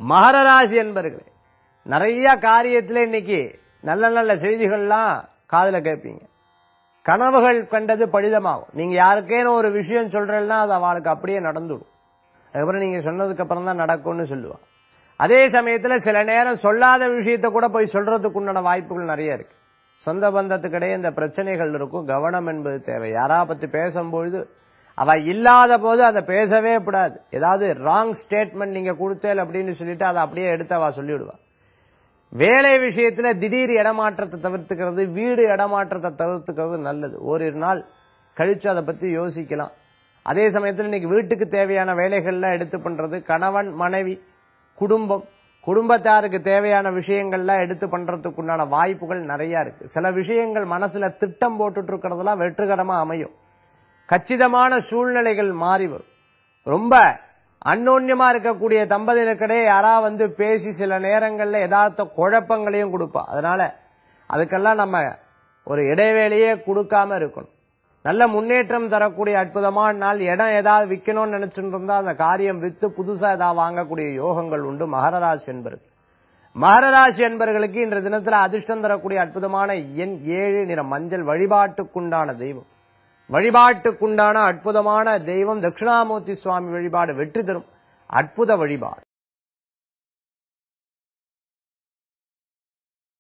மகர ராசி என்பர்களே நிறைய காரியத்துல இன்னைக்கு நல்ல நல்ல செய்திகள்லாம் காதுல கேட்பீங்க கனவுகள் கண்டது பலிதமாகும் நீங்க யாருக்கேனும் ஒரு விஷயம் சொல்றேன்னா அது அவளுக்கு அப்படியே நடந்துடும் அதுக்கப்புறம் நீங்க சொன்னதுக்கு அப்புறம் தான் நடக்கும்னு சொல்லுவா அதே சமயத்துல சில நேரம் சொல்லாத விஷயத்த கூட போய் சொல்றதுக்கு உண்டான வாய்ப்புகள் நிறைய இருக்கு சொந்த பந்தத்துக்கிடையே இந்த பிரச்சனைகள் இருக்கும் கவனம் என்பது தேவை யாரா பத்தி பேசும்பொழுது அவ இல்லாத போது அதை பேசவே கூடாது ஏதாவது ராங் ஸ்டேட்மெண்ட் நீங்க கொடுத்தேல் அப்படின்னு சொல்லிட்டு அதை அப்படியே எடுத்து அவ சொல்லிவிடுவா வேலை விஷயத்துல திடீர் இடமாற்றத்தை தவிர்த்துக்கிறது வீடு இடமாற்றத்தை தவிர்த்துக்கிறது நல்லது ஓரிரு நாள் கழிச்சு அதை பத்தி யோசிக்கலாம் அதே சமயத்துல இன்னைக்கு வீட்டுக்கு தேவையான வேலைகள்லாம் எடுத்து பண்றது கணவன் மனைவி குடும்பம் குடும்பத்தாருக்கு தேவையான விஷயங்கள்லாம் எடுத்து பண்றதுக்கு உண்டான வாய்ப்புகள் நிறைய இருக்கு சில விஷயங்கள் மனசுல திட்டம் போட்டுட்டு இருக்கிறதெல்லாம் வெற்றிகரமா அமையும் கச்சிதமான சூழ்நிலைகள் மாறி வரும் ரொம்ப அன்னோன்யமா இருக்கக்கூடிய தம்பதியருக்கிடையே யாரா வந்து பேசி சில நேரங்கள்ல யதார்த்த குழப்பங்களையும் கொடுப்பா அதனால அதுக்கெல்லாம் நம்ம ஒரு இடைவேளையே கொடுக்காம இருக்கணும் நல்ல முன்னேற்றம் தரக்கூடிய அற்புதமான நாள் இடம் ஏதாவது விற்கணும்னு நினைச்சுட்டு இருந்தா அந்த காரியம் வித்து புதுசா ஏதாவது வாங்கக்கூடிய யோகங்கள் உண்டு மகர ராசி என்பர்கள் மகர ராசி என்பர்களுக்கு இன்ற தினத்துல அதிர்ஷ்டம் தரக்கூடிய அற்புதமான எண் ஏழு நிற மஞ்சள் வழிபாட்டுக்குண்டான தெய்வம் வழிபாட்டுக்குண்டான அற்புதமான தெய்வம் தட்சிணாமூர்த்தி சுவாமி வழிபாடு வெற்றி தரும் அற்புத வழிபாடு